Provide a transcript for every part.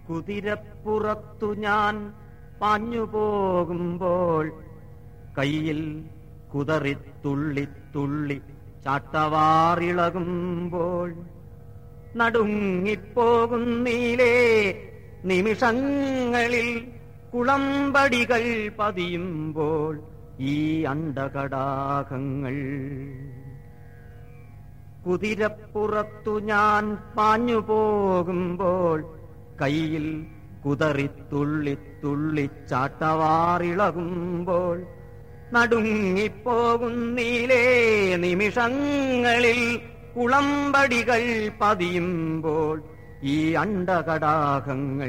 കുതിരപ്പുറത്തു ഞാൻ പാഞ്ഞു പോകുമ്പോൾ കയ്യിൽ കുതറി തുള്ളി തുള്ളി ചാട്ടവാറിളകുമ്പോൾ നടുങ്ങിപ്പോകുന്നീലേ നിമിഷങ്ങളിൽ കുളമ്പടികൾ പതിയുമ്പോൾ ഈ അണ്ടകടാകങ്ങൾ കുതിരപ്പുറത്തു ഞാൻ പാഞ്ഞു പോകുമ്പോൾ കയ്യിൽ കുതറി തുള്ളി തുള്ളി ചാട്ടവാറിളകുമ്പോൾ നടുങ്ങിപ്പോകുന്നീലേ നിമിഷങ്ങളിൽ കുളമ്പടികൾ പതിയുമ്പോൾ ഈ അണ്ടകടാകങ്ങൾ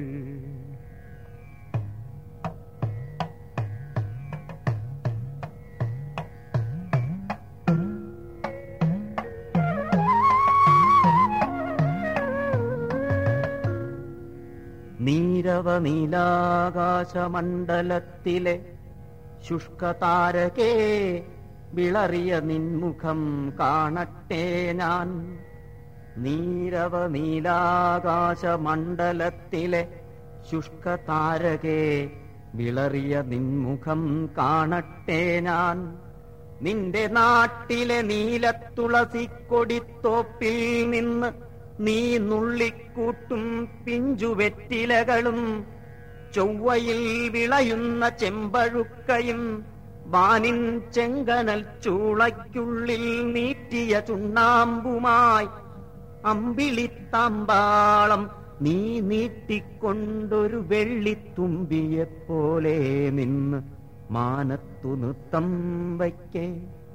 നീരവ നീലാകാശമണ്ഡലത്തിലെ ശുഷ്കതാരകേ വിളറിയ നിൻമുഖം കാണട്ടെ ഞാൻ നീരവ നീലാകാശമണ്ഡലത്തിലെ ശുഷ്കതാരകേ വിളറിയ നിൻമുഖം കാണട്ടെ ഞാൻ നിന്റെ നാട്ടിലെ നീലത്തുളസിക്കൊടിത്തോപ്പിൽ നിന്ന് നീ നുള്ളിക്കൂട്ടും പിഞ്ചുവെറ്റിലകളും ചൊവ്വയിൽ വിളയുന്ന ചെമ്പഴുക്കയും വാനിൻ ചെങ്കനൽ ചൂളയ്ക്കുള്ളിൽ നീറ്റിയ ചുണ്ണാമ്പുമായി അമ്പിളിത്താമ്പാളം നീ നീട്ടിക്കൊണ്ടൊരു വെള്ളിത്തുമ്പിയെപ്പോലെ നിന്ന് മാനത്തു നൃത്തം വയ്ക്കേ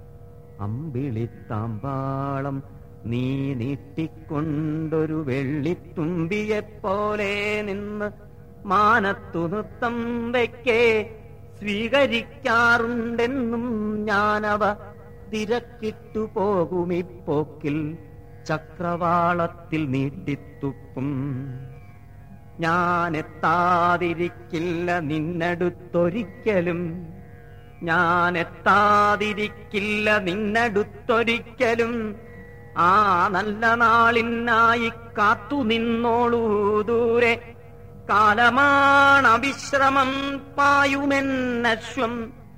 അമ്പിളിത്താമ്പാളം നീ നീട്ടിക്കൊണ്ടൊരു വെള്ളിത്തുമ്പിയെപ്പോലെ നിന്ന് മാനത്തു നൃത്തം വയ്ക്കേ സ്വീകരിക്കാറുണ്ടെന്നും ഞാനവ തിരക്കിട്ടു പോകുമിപ്പോക്കിൽ ചക്രവാളത്തിൽ നീട്ടിത്തുപ്പും ഞാൻ എത്താതിരിക്കില്ല നിന്നടുത്തൊരിക്കലും ഞാൻ എത്താതിരിക്കില്ല നിന്നടുത്തൊരിക്കലും ആ നല്ല നാളിനായി കാത്തു നിന്നോളൂ ദൂരെ കാലമാണവിശ്രമം പായുമെന്നശ്വം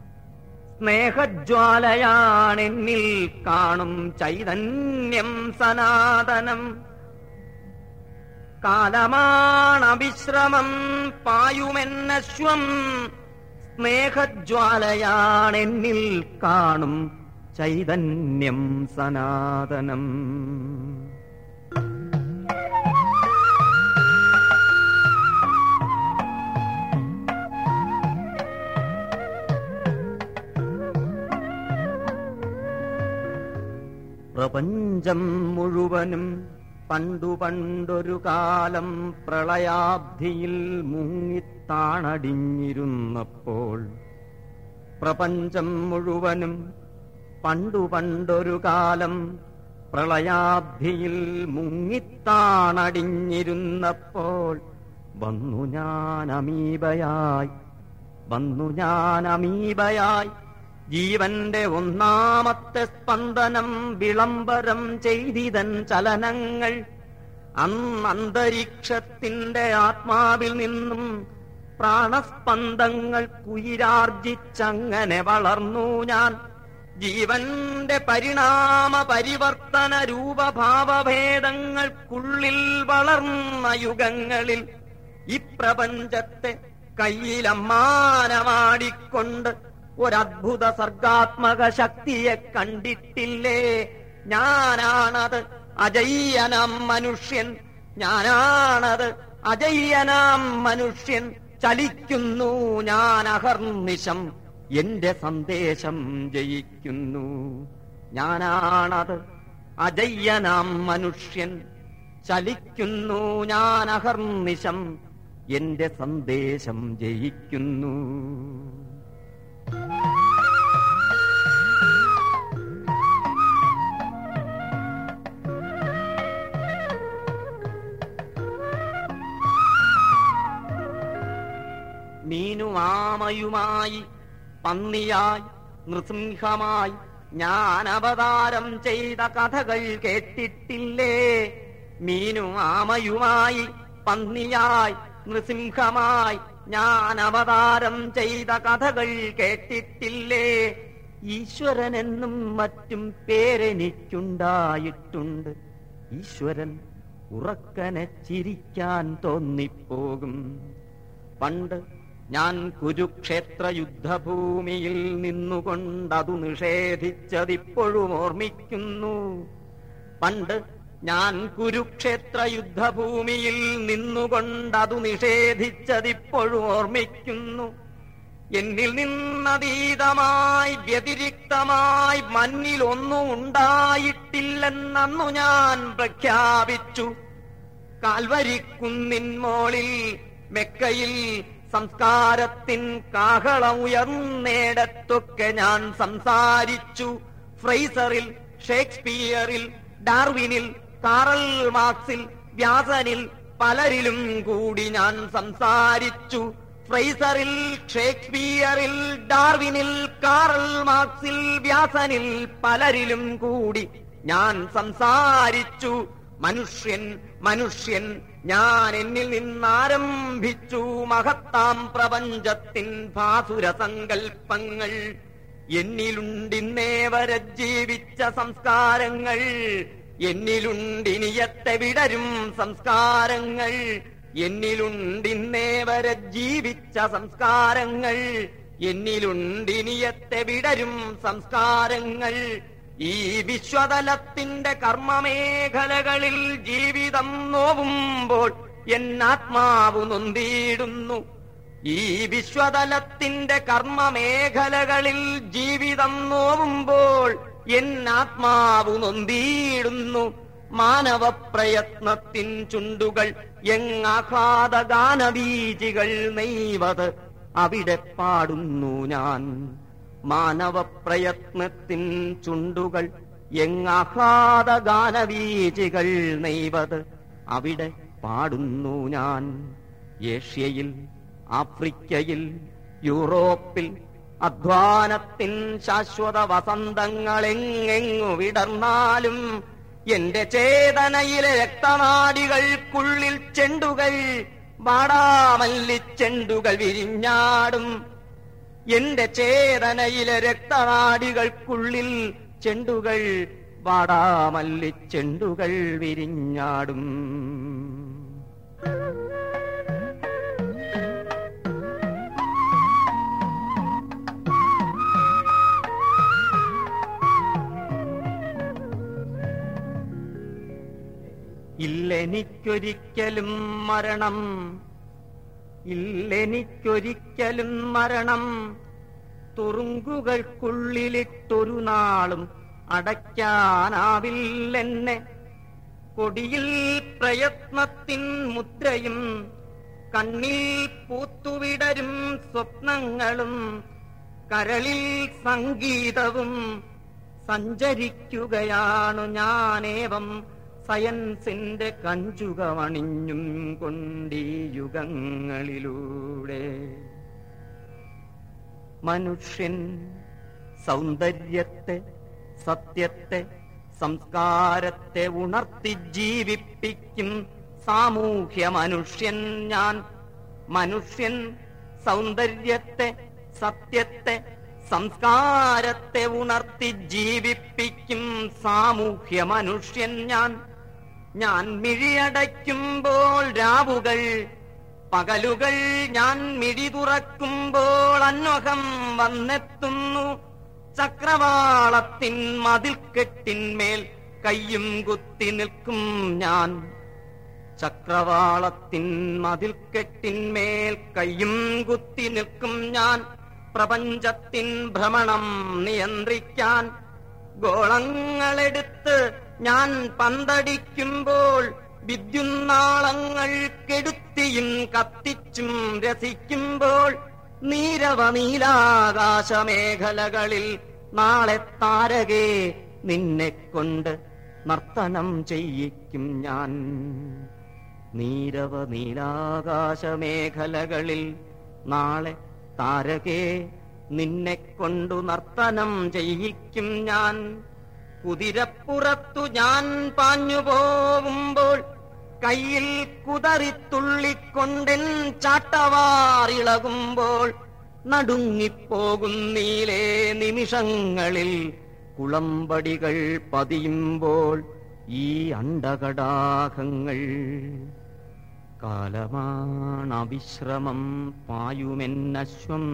സ്നേഹജ്വാലയാണെന്നിൽ കാണും ചൈതന്യം സനാതനം കാലമാണവിശ്രമം പായുമെന്നശ്വം സ്നേഹജ്വാലയാണെന്നിൽ കാണും ചൈതന്യം സനാതനം പ്രപഞ്ചം മുഴുവനും പണ്ടു പണ്ടൊരു കാലം പ്രളയാബ്ധിയിൽ മുങ്ങിത്താണടിഞ്ഞിരുന്നപ്പോൾ പ്രപഞ്ചം മുഴുവനും പണ്ടു പണ്ടൊരു കാലം പ്രളയാബ്ധിയിൽ മുങ്ങിത്താണടിഞ്ഞിരുന്നപ്പോൾ വന്നു ഞാൻ അമീബയായി വന്നു ഞാൻ അമീബയായി ജീവന്റെ ഒന്നാമത്തെ സ്പന്ദനം വിളംബരം ചെയ്തിതൻ ചലനങ്ങൾ അന്ന് അന്തരീക്ഷത്തിന്റെ ആത്മാവിൽ നിന്നും പ്രാണസ്പന്ദങ്ങൾ കുയിരാർജിച്ചങ്ങനെ വളർന്നു ഞാൻ ജീവന്റെ പരിണാമ പരിവർത്തന രൂപഭാവഭേദങ്ങൾക്കുള്ളിൽ വളർന്ന യുഗങ്ങളിൽ ഈ പ്രപഞ്ചത്തെ കയ്യിലമ്മാനമാടിക്കൊണ്ട് ഒരദ്ഭുത സർഗാത്മക ശക്തിയെ കണ്ടിട്ടില്ലേ ഞാനാണത് അജയ്യനാം മനുഷ്യൻ ഞാനാണത് അജയ്യനാം മനുഷ്യൻ ചലിക്കുന്നു ഞാൻ അഹർനിശം എന്റെ സന്ദേശം ജയിക്കുന്നു ഞാനാണത് അജയ്യനാം മനുഷ്യൻ ചലിക്കുന്നു ഞാൻ അഹർനിശം എന്റെ സന്ദേശം ജയിക്കുന്നു മീനും ആമയുമായി പന്നിയായി നൃസിംഹമായി ഞാൻ അവതാരം ചെയ്ത കഥകൾ കേട്ടിട്ടില്ലേ മീനും ആമയുമായി പന്നിയായി നൃസിംഹമായി ഞാൻ അവതാരം ചെയ്ത കഥകൾ കേട്ടിട്ടില്ലേ ഈശ്വരനെന്നും മറ്റും പേരെനിക്കുണ്ടായിട്ടുണ്ട് ഈശ്വരൻ ഉറക്കനെ ചിരിക്കാൻ തോന്നിപ്പോകും പണ്ട് ഞാൻ കുരുക്ഷേത്ര യുദ്ധഭൂമിയിൽ നിന്നുകൊണ്ടതു നിഷേധിച്ചതിപ്പോഴും ഓർമ്മിക്കുന്നു പണ്ട് ഞാൻ കുരുക്ഷേത്ര യുദ്ധഭൂമിയിൽ നിന്നുകൊണ്ടതു നിഷേധിച്ചതിപ്പോഴും ഓർമ്മിക്കുന്നു എന്നിൽ നിന്നതീതമായി വ്യതിരിക്തമായി മണ്ണിലൊന്നും ഉണ്ടായിട്ടില്ലെന്നു ഞാൻ പ്രഖ്യാപിച്ചു കാൽവരിക്കുന്നിൻ മോളിൽ മെക്കയിൽ സംസ്കാരത്തിൻ കാഹളം ഉയർന്നേടത്തൊക്കെ ഞാൻ സംസാരിച്ചു ഫ്രൈസറിൽ ഷേക്സ്പിയറിൽ ഡാർവിനിൽ കാറൽ മാർക്സിൽ വ്യാസനിൽ പലരിലും കൂടി ഞാൻ സംസാരിച്ചു ഫ്രൈസറിൽ ഷേക്സ്പിയറിൽ ഡാർവിനിൽ കാറൽ മാർക്സിൽ വ്യാസനിൽ പലരിലും കൂടി ഞാൻ സംസാരിച്ചു മനുഷ്യൻ മനുഷ്യൻ ഞാൻ എന്നിൽ നിന്നാരംഭിച്ചു മഹത്താം പ്രപഞ്ചത്തിൻ ഭാസുര സങ്കൽപ്പങ്ങൾ എന്നിലുണ്ടിന്നേ വരെ ജീവിച്ച സംസ്കാരങ്ങൾ എന്നിലുണ്ടിനിയത്തെ വിടരും സംസ്കാരങ്ങൾ എന്നിലുണ്ടിന്നേ വരെ ജീവിച്ച സംസ്കാരങ്ങൾ എന്നിലുണ്ടിനിയത്തെ വിടരും സംസ്കാരങ്ങൾ ഈ വിശ്വതലത്തിന്റെ കർമ്മമേഖലകളിൽ ജീവിതം നോവുമ്പോൾ എന്നാത്മാവ് നൊന്തിയിടുന്നു ഈ വിശ്വതലത്തിന്റെ കർമ്മമേഖലകളിൽ ജീവിതം നോവുമ്പോൾ എന്നാത്മാവ് നൊന്തിയിടുന്നു മാനവ പ്രയത്നത്തിൻ ചുണ്ടുകൾ എങ്ങാഹ്ലാദ ഗാനബീജികൾ നെയ്വത് അവിടെ പാടുന്നു ഞാൻ മാനവ പ്രയത്നത്തിൻ ചുണ്ടുകൾ എങ്ങാഹ്ലാദ ഗാനബീജികൾ നെയ്വത് അവിടെ പാടുന്നു ഞാൻ ഏഷ്യയിൽ ആഫ്രിക്കയിൽ യൂറോപ്പിൽ അധ്വാനത്തിൻ ശാശ്വത വസന്തങ്ങളെങ്ങെങ്ങു വിടർന്നാലും എന്റെ ചേതനയിലെ രക്തനാടികൾക്കുള്ളിൽ ചെണ്ടുകൾ വാടാമല്ലിച്ചെണ്ടുകൾ വിരിഞ്ഞാടും എന്റെ ചേതനയിലെ രക്തനാടികൾക്കുള്ളിൽ ചെണ്ടുകൾ വാടാമല്ലിച്ചെണ്ടുകൾ വിരിഞ്ഞാടും ഇല്ലെനിക്കൊരിക്കലും മരണം ഇല്ലെനിക്കൊരിക്കലും മരണം തുറുങ്കുകൾക്കുള്ളിലിട്ടൊരു നാളും അടയ്ക്കാനാവില്ലെന്നെ കൊടിയിൽ പ്രയത്നത്തിൻ മുദ്രയും കണ്ണിൽ പൂത്തുവിടരും സ്വപ്നങ്ങളും കരളിൽ സംഗീതവും സഞ്ചരിക്കുകയാണു ഞാനേവം സയൻസിന്റെ കഞ്ചുകമണിഞ്ഞും കൊണ്ടീ യുഗങ്ങളിലൂടെ മനുഷ്യൻ സൗന്ദര്യത്തെ സത്യത്തെ സംസ്കാരത്തെ ഉണർത്തി ജീവിപ്പിക്കും സാമൂഹ്യ മനുഷ്യൻ ഞാൻ മനുഷ്യൻ സൗന്ദര്യത്തെ സത്യത്തെ സംസ്കാരത്തെ ഉണർത്തി ജീവിപ്പിക്കും സാമൂഹ്യ മനുഷ്യൻ ഞാൻ ഞാൻ മിഴിയടയ്ക്കുമ്പോൾ രാവുകൾ പകലുകൾ ഞാൻ മിഴി തുറക്കുമ്പോൾ അന്വഹം വന്നെത്തുന്നു ചക്രവാളത്തിൻ മതിൽക്കെട്ടിന്മേൽ കയ്യും കുത്തി നിൽക്കും ഞാൻ ചക്രവാളത്തിൻ മതിൽക്കെട്ടിന്മേൽ കയ്യും കുത്തി നിൽക്കും ഞാൻ പ്രപഞ്ചത്തിൻ ഭ്രമണം നിയന്ത്രിക്കാൻ ഗോളങ്ങളെടുത്ത് ഞാൻ പന്തടിക്കുമ്പോൾ വിദ്യുന്നാളങ്ങൾ കെടുത്തിയും കത്തിച്ചും രസിക്കുമ്പോൾ നീരവ നീലാകാശമേഖലകളിൽ നാളെ താരകേ നിന്നെ കൊണ്ട് നർത്തനം ചെയ്യിക്കും ഞാൻ നീരവ നീലാകാശമേഖലകളിൽ നാളെ താരകേ നിന്നെ കൊണ്ടു നർത്തനം ചെയ്യിക്കും ഞാൻ കുതിരപ്പുറത്തു ഞാൻ പാഞ്ഞു പോകുമ്പോൾ കയ്യിൽ കുതറിത്തുള്ളിക്കൊണ്ടെൻ ചാട്ടവാറിളകുമ്പോൾ നടുങ്ങിപ്പോകുന്നീലേ നിമിഷങ്ങളിൽ കുളമ്പടികൾ പതിയുമ്പോൾ ഈ അണ്ടകടാഹങ്ങൾ കാലമാണവിശ്രമം പായുമെന്നശ്വം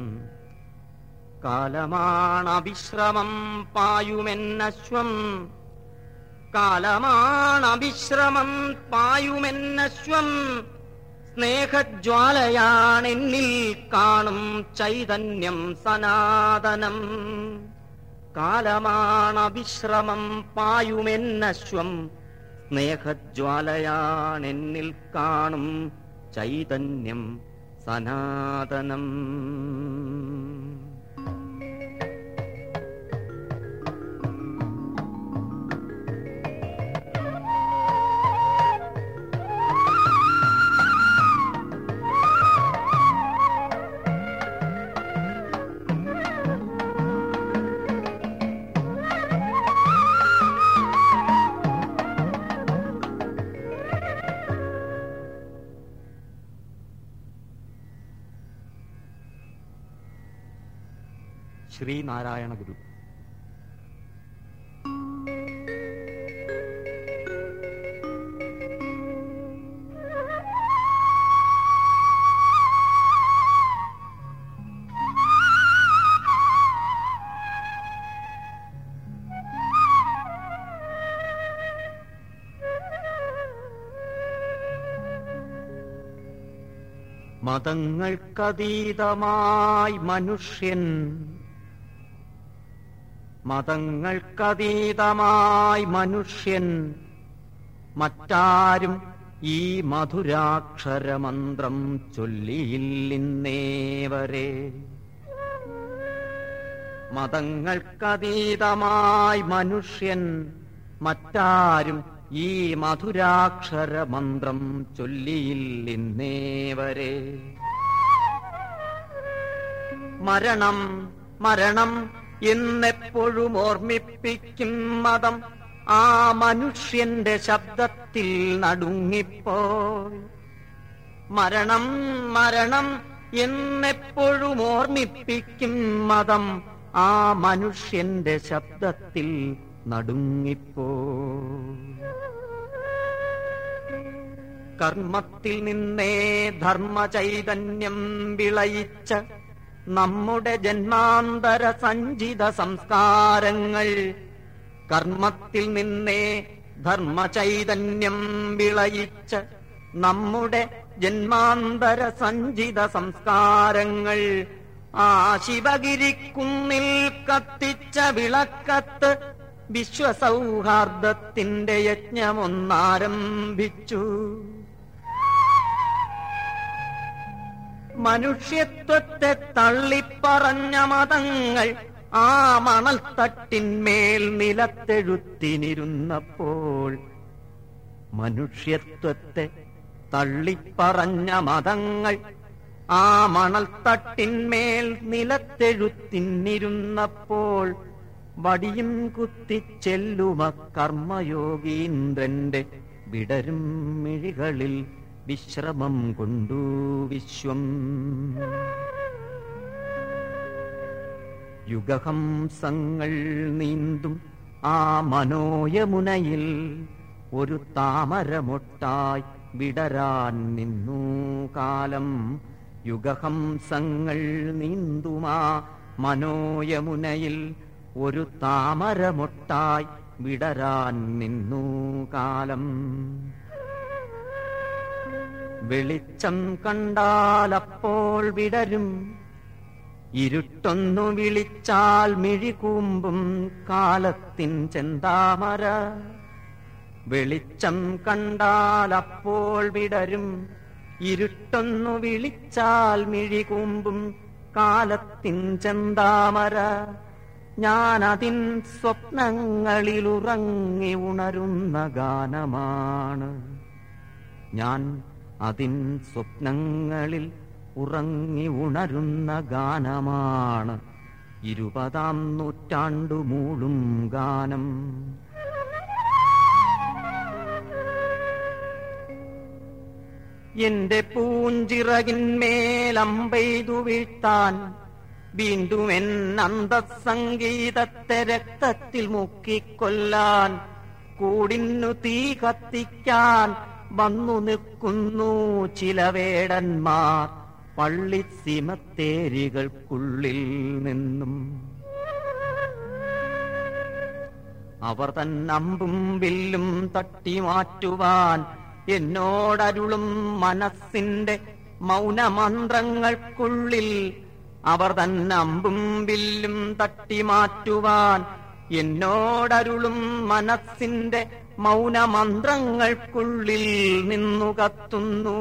കാലമാണവിശ്രമം പായുമെന്നശ്വം കാലമാണവിശ്രമം പായുമെന്നശ്വം സ്നേഹജ്വാലയാണെന്നിൽ കാണും ചൈതന്യം സനാതനം കാലമാണവിശ്രമം പായുമെന്നശ്വം സ്നേഹജ്വാലയാണെന്നിൽ കാണും ചൈതന്യം സനാതനം ശ്രീനാരായണ ഗുരു മതങ്ങൾക്കതീതമായി മനുഷ്യൻ മതങ്ങൾക്കതീതമായി മനുഷ്യൻ മറ്റാരും ഈ മധുരാക്ഷരമന്ത്രം ചൊല്ലിയില്ലിന്നേവരെ മതങ്ങൾക്കതീതമായി മനുഷ്യൻ മറ്റാരും ഈ മധുരാക്ഷരമന്ത്രം ചൊല്ലിയില്ലിന്നേവരെ മരണം മരണം എന്നെപ്പോഴും ഓർമ്മിപ്പിക്കും മതം ആ മനുഷ്യന്റെ ശബ്ദത്തിൽ നടുങ്ങിപ്പോയി മരണം മരണം എന്നെപ്പോഴും ഓർമ്മിപ്പിക്കും മതം ആ മനുഷ്യന്റെ ശബ്ദത്തിൽ നടുങ്ങിപ്പോയി കർമ്മത്തിൽ നിന്നേ ധർമ്മചൈതന്യം വിളയിച്ച നമ്മുടെ ജന്മാന്തര സഞ്ചിത സംസ്കാരങ്ങൾ കർമ്മത്തിൽ നിന്നേ ധർമ്മചൈതന്യം വിളയിച്ച നമ്മുടെ ജന്മാന്തര സഞ്ചിത സംസ്കാരങ്ങൾ ആ ശിവഗിരിക്കുന്നിൽ കത്തിച്ച വിളക്കത്ത് വിശ്വസൗഹാർദ്ദത്തിന്റെ യജ്ഞമൊന്നാരംഭിച്ചു മനുഷ്യത്വത്തെ തള്ളിപ്പറഞ്ഞ മതങ്ങൾ ആ മണൽത്തട്ടിന്മേൽ നിലത്തെഴുത്തിനിരുന്നപ്പോൾ മനുഷ്യത്വത്തെ തള്ളിപ്പറഞ്ഞ മതങ്ങൾ ആ മണൽത്തട്ടിന്മേൽ നിലത്തെഴുത്തിനിരുന്നപ്പോൾ വടിയും കുത്തിച്ചെല്ലുമ കർമ്മയോഗീന്ദ്രന്റെ വിടരും മിഴികളിൽ വിശ്രമം കൊണ്ടു വിശ്വം യുഗഹംസങ്ങൾ നീന്തും ആ മനോയമുനയിൽ ഒരു താമരമൊട്ടായി വിടരാൻ നിന്നു കാലം യുഗഹംസങ്ങൾ നീന്തുമാ മനോയമുനയിൽ ഒരു താമരമൊട്ടായി വിടരാൻ നിന്നു കാലം വെളിച്ചം കണ്ടാലപ്പോൾ വിടരും ഇരുട്ടൊന്നു വിളിച്ചാൽ മിഴികൂമ്പും കാലത്തിൻ ചെന്താമര വെളിച്ചം കണ്ടാലപ്പോൾ വിടരും ഇരുട്ടൊന്നു വിളിച്ചാൽ മിഴികൂമ്പും കാലത്തിൻ ചെന്താമര ഞാനതിൻ സ്വപ്നങ്ങളിലുറങ്ങി ഉണരുന്ന ഗാനമാണ് ഞാൻ അതിൻ സ്വപ്നങ്ങളിൽ ഉറങ്ങി ഉണരുന്ന ഗാനമാണ് ഇരുപതാം നൂറ്റാണ്ടു മൂളും ഗാനം എന്റെ പൂഞ്ചിറകിന്മേലമ്പെയ്തു വീഴ്ത്താൻ വീണ്ടും എൻ അന്തസംഗീതത്തെ രക്തത്തിൽ മുക്കിക്കൊല്ലാൻ കൂടിന്നു തീ കത്തിക്കാൻ വന്നു നിൽക്കുന്നു ചില വേടന്മാർ പള്ളിസിമത്തേരികൾക്കുള്ളിൽ നിന്നും അവർ തന്നമ്പും വില്ലും തട്ടി മാറ്റുവാൻ എന്നോടരുളും മനസ്സിന്റെ മൗനമന്ത്രങ്ങൾക്കുള്ളിൽ അവർ തന്നമ്പും വില്ലും തട്ടി മാറ്റുവാൻ എന്നോടരുളും മനസ്സിന്റെ മൗനമന്ത്രങ്ങൾക്കുള്ളിൽ നിന്നു കത്തുന്നു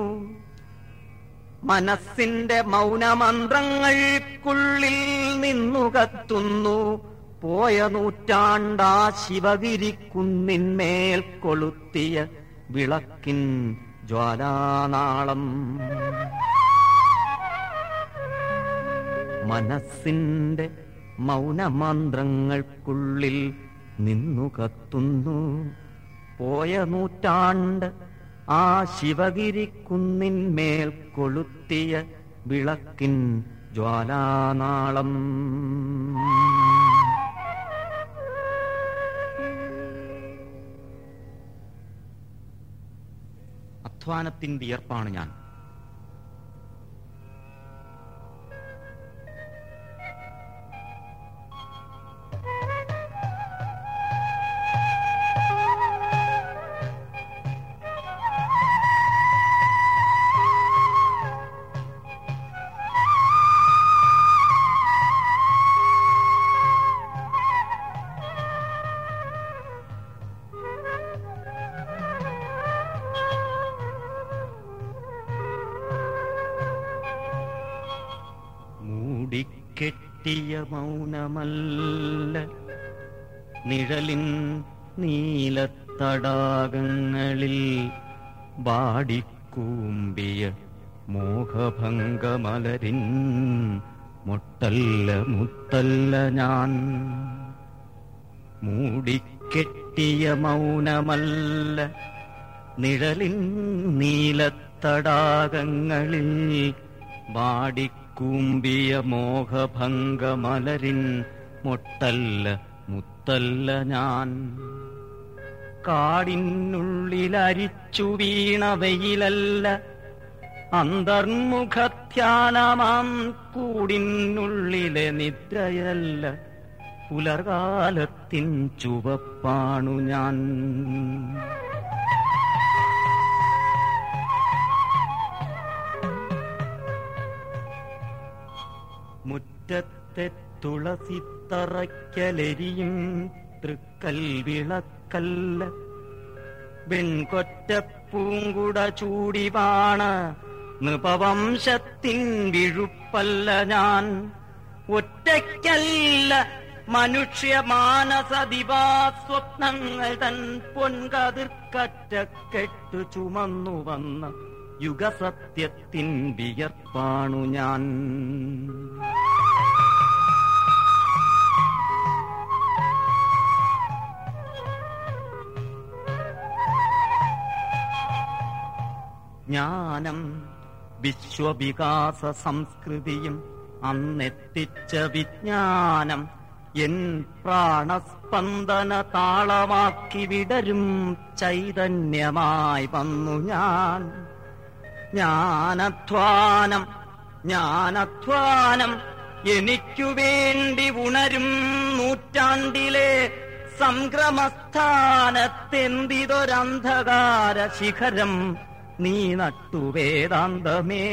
മനസ്സിന്റെ മൗനമന്ത്രങ്ങൾക്കുള്ളിൽ നിന്നു കത്തുന്നു പോയ നൂറ്റാണ്ടാ ശിവഗിരിക്കുന്നിന്മേൽ കൊളുത്തിയ വിളക്കിൻ ജ്വാലാനാളം മനസ്സിന്റെ മൗനമന്ത്രങ്ങൾക്കുള്ളിൽ നിന്നു കത്തുന്നു പോയ നൂറ്റാണ്ട് ആ ശിവഗിരിക്കുന്നിന്മേൽ കൊളുത്തിയ വിളക്കിൻ ജ്വാലാനാളം അധ്വാനത്തിൻ വിയർപ്പാണ് ഞാൻ മൂടിക്കെട്ടിയ മൗനമല്ല നിഴലിൻ നീലത്തടാകങ്ങളിൽ ബാടിക്കൂമ്പിയ മോഹഭംഗമലരിൻ മുട്ടല്ല മുത്തല്ല ഞാൻ മൂടിക്കെട്ടിയ മൗനമല്ല നിഴലിൻ നീലത്തടാകങ്ങളിൽ വാടിക്കൂമ്പിയ മോഹഭംഗമലരിൻ മൊട്ടല്ല മുത്തല്ല ഞാൻ കാടിനുള്ളിലരിച്ചു വീണ വെയിലല്ല അന്തർമുഖധ്യാനമാം കൂടിനുള്ളിലെ നിദ്രയല്ല പുലർകാലത്തിൻ ചുവപ്പാണു ഞാൻ മുറ്റത്തെ തുളസിത്തറയ്ക്കലെരിയും തൃക്കൽ വിളക്കല്ല വെൺകൊറ്റപ്പൂങ്കുട ചൂടിവാണ് നൃപവംശത്തിൻ വിഴുപ്പല്ല ഞാൻ ഒറ്റയ്ക്കല്ല മനുഷ്യ മാനസദിവാ സ്വപ്നങ്ങൾ തൻ പൊൻകതിർക്കറ്റ കെട്ടു ചുമന്നു വന്ന യുഗസത്യത്തിൻ വിയർപ്പാണു ഞാൻ ജ്ഞാനം വിശ്വവികാസ സംസ്കൃതിയും അന്നെത്തിച്ച വിജ്ഞാനം എൻ പ്രാണസ്പന്ദന താളമാക്കി വിടരും ചൈതന്യമായി വന്നു ഞാൻ ജ്ഞാനധ്വാനം ജ്ഞാനധ്വാനം എനിക്കു വേണ്ടി ഉണരും നൂറ്റാണ്ടിലെ സംക്രമസ്ഥാനത്തെന്തിതൊരന്ധകാര ശിഖരം നീ നട്ടു വേദാന്തമേ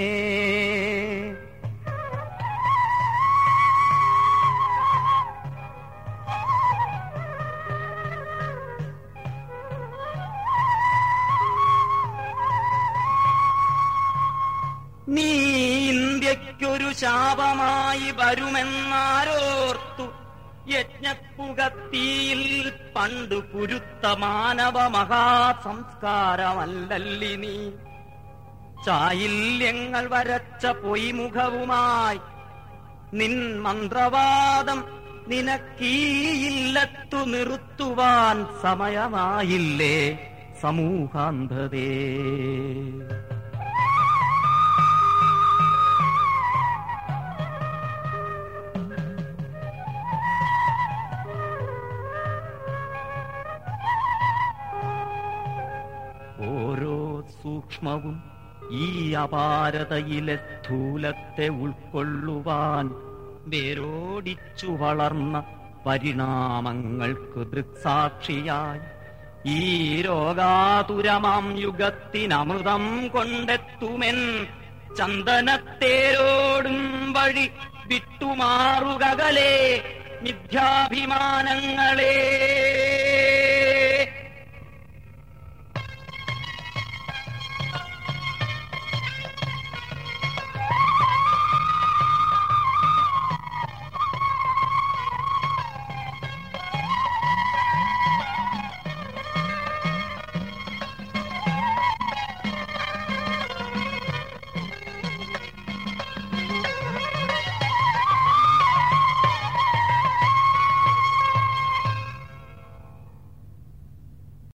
നീ ഇന്ത്യയ്ക്കൊരു ശാപമായി വരുമെന്നാരോർത്തു യജ്ഞപ്പുകത്തിയിൽ പണ്ടു പുരുത്ത മാനവ മഹാസംസ്കാരമല്ലല്ലി നീ ചായില്യങ്ങൾ വരച്ച പൊയ്മുഖവുമായി നിൻ മന്ത്രവാദം നിനക്കീയില്ലത്തു നിർത്തുവാൻ സമയമായില്ലേ സമൂഹാന്ധതേ സൂക്ഷ്മവും ഈ അപാരതയിലെ സ്ഥൂലത്തെ ഉൾക്കൊള്ളുവാൻ വേരോടിച്ചു വളർന്ന പരിണാമങ്ങൾക്ക് ദൃക്സാക്ഷിയായി ഈ രോഗാതുരമാം യുഗത്തിനമൃതം കൊണ്ടെത്തുമെൻ ചന്ദനത്തേരോടും വഴി വിട്ടുമാറുകകളെ മിഥ്യാഭിമാനങ്ങളേ